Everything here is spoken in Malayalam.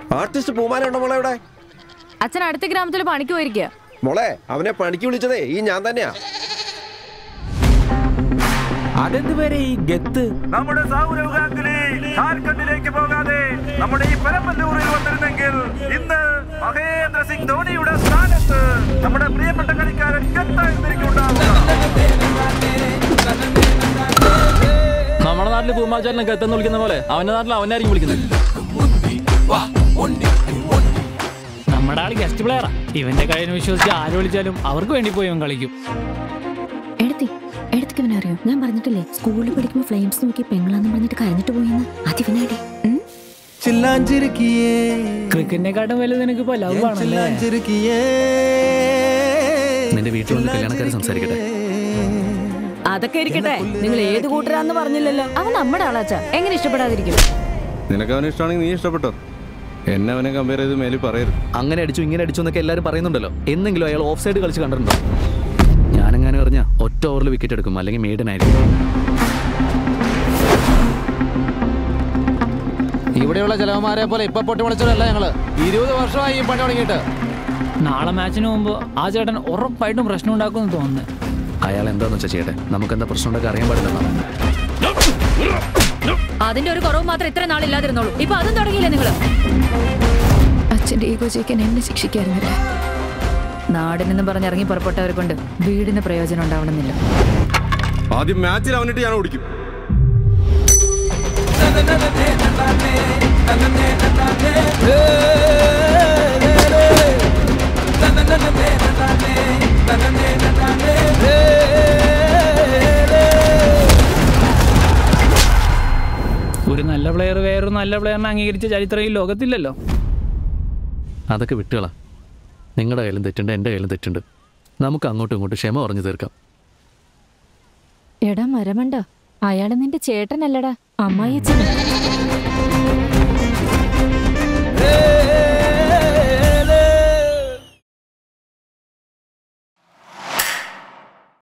ആർട്ടിസ്റ്റ് പൂമാനുണ്ടോ മോളെ ഇവിടെ അച്ഛൻ അടുത്ത ഗ്രാമത്തിൽ പണിക്ക് പോയിരിക്കുക മോളെ അവനെ പണിക്ക് വിളിച്ചതേ ഈ ഞാൻ തന്നെയാ അതെന്തുവരെ ഈ ഗത്ത് നമ്മുടെ സൗരവുകാങ്കിലി ജാർഖണ്ഡിലേക്ക് പോകാതെ നമ്മുടെ ഈ പരമ്പല്ലൂരിൽ വന്നിരുന്നെങ്കിൽ ഇന്ന് മഹേന്ദ്ര സിംഗ് ധോണിയുടെ സ്ഥാനത്ത് നമ്മുടെ പ്രിയപ്പെട്ട കളിക്കാരൻ ഗത്തായിരുന്നിരിക്കുണ്ടാവുക നമ്മുടെ നാട്ടില് പൂമാചാരനെ ഗത്തെന്ന് വിളിക്കുന്ന പോലെ അവന്റെ നാട്ടിൽ അവനായിരിക്കും വിളിക്കുന്നത് നമ്മുടെ ആള് ഗസ്റ്റ് പ്ലെയറാ ഇവന്റെ കഴിവിനെ വിശ്വസിച്ച് ആര് വിളിച്ചാലും അവർക്ക് വേണ്ടി പോയി ഇവൻ കളിക്കും എടുത്തി എടുത്തിക്ക് ഇവനെ അറിയോ ഞാൻ പറഞ്ഞിട്ടില്ലേ സ്കൂളിൽ പഠിക്കുമ്പോൾ ഫ്ലെയിംസ് നോക്കി പെങ്ങളാന്ന് പറഞ്ഞിട്ട് കരഞ്ഞിട്ട് പോയെന്ന് അതിവനാടി ചില്ലാഞ്ചിരിക്കിയേ ക്രിക്കറ്റിനെക്കാട്ടും വലുത് നിനക്ക് ഇപ്പൊ ലവ് ആണല്ലേ ചില്ലാഞ്ചിരിക്കിയേ നിന്റെ വീട്ടിൽ വന്ന് കല്യാണക്കാരെ സംസാരിക്കട്ടെ അതൊക്കെ ഇരിക്കട്ടെ നിങ്ങൾ ഏത് കൂട്ടരാന്ന് പറഞ്ഞില്ലല്ലോ അവൻ നമ്മുടെ ആളാച്ചാ എങ്ങനെ ഇഷ്ടപ്പെടാതിരിക്കും നിനക്ക് അവനെ ഇഷ്ടമാണെങ്കിൽ നീ ഇഷ്ടപ്പെട്ടോ എന്നെ അവനെ കമ്പയർ ചെയ്ത് മേലിൽ പറയരുത് അങ്ങനെ അടിച്ചു ഇങ്ങനെ അടിച്ചു എന്നൊക്കെ എല്ലാവരും പറയുന്നുണ്ടല്ലോ എന്നെങ്കിലും അയാൾ ഓഫ് സൈഡ് കളിച്ച് കണ്ടിട്ടുണ്ടോ ഞാനെങ്ങനെ പറഞ്ഞ ഒറ്റ ഓവറിൽ വിക്കറ്റ് എടുക്കും അല്ലെങ്കിൽ മെയ്ഡനായിരിക്കും ഇവിടെയുള്ള ചെലവന്മാരെ പോലെ ഇപ്പൊ പൊട്ടി മുളച്ചതല്ല ഞങ്ങള് ഇരുപത് വർഷമായി ഈ പണി തുടങ്ങിയിട്ട് നാളെ മാച്ചിന് മുമ്പ് ആ ചേട്ടൻ ഉറപ്പായിട്ടും പ്രശ്നം ഉണ്ടാക്കുമെന്ന് തോന്നുന്നു അയാൾ എന്താന്ന് വെച്ചാൽ ചെയ്യട്ടെ നമുക്ക് എന്താ പ്രശ്നം ഉണ്ടാക്കി അറിയാൻ പാടില്ല അതിന്റെ ഒരു കുറവ് മാത്രം ഇത്ര നാളില്ലാതിരുന്നോളൂ ഇപ്പൊ അതും തുടങ്ങിയില്ലേ നിങ്ങള് അച്ഛന്റെ ഈഗോ ജയിക്കാൻ എന്നെ ശിക്ഷിക്കായിരുന്നില്ല നാടിനെന്ന് പറഞ്ഞ് ഇറങ്ങി പുറപ്പെട്ടവരെ കൊണ്ട് വീടിന് പ്രയോജനം ഉണ്ടാവണമെന്നില്ല ആദ്യം മാച്ചിൽ അവനിട്ട് ഞാൻ ഓടിക്കും ഒരു നല്ല പ്ലെയർ വേറൊരു നല്ല പ്ലെയറിനെ അംഗീകരിച്ച ചരിത്രം ഈ ലോകത്തില്ലല്ലോ അതൊക്കെ വിട്ടുകളാ നിങ്ങളുടെ കയ്യിലും തെറ്റുണ്ട് എൻ്റെ കയ്യിലും തെറ്റുണ്ട് നമുക്ക് അങ്ങോട്ടും ഇങ്ങോട്ടും ക്ഷമ പറഞ്ഞു തീർക്കാം എടാ മരമണ്ട അയാള് നിന്റെ ചേട്ടനല്ലടാ അമ്മായി അച്ഛൻ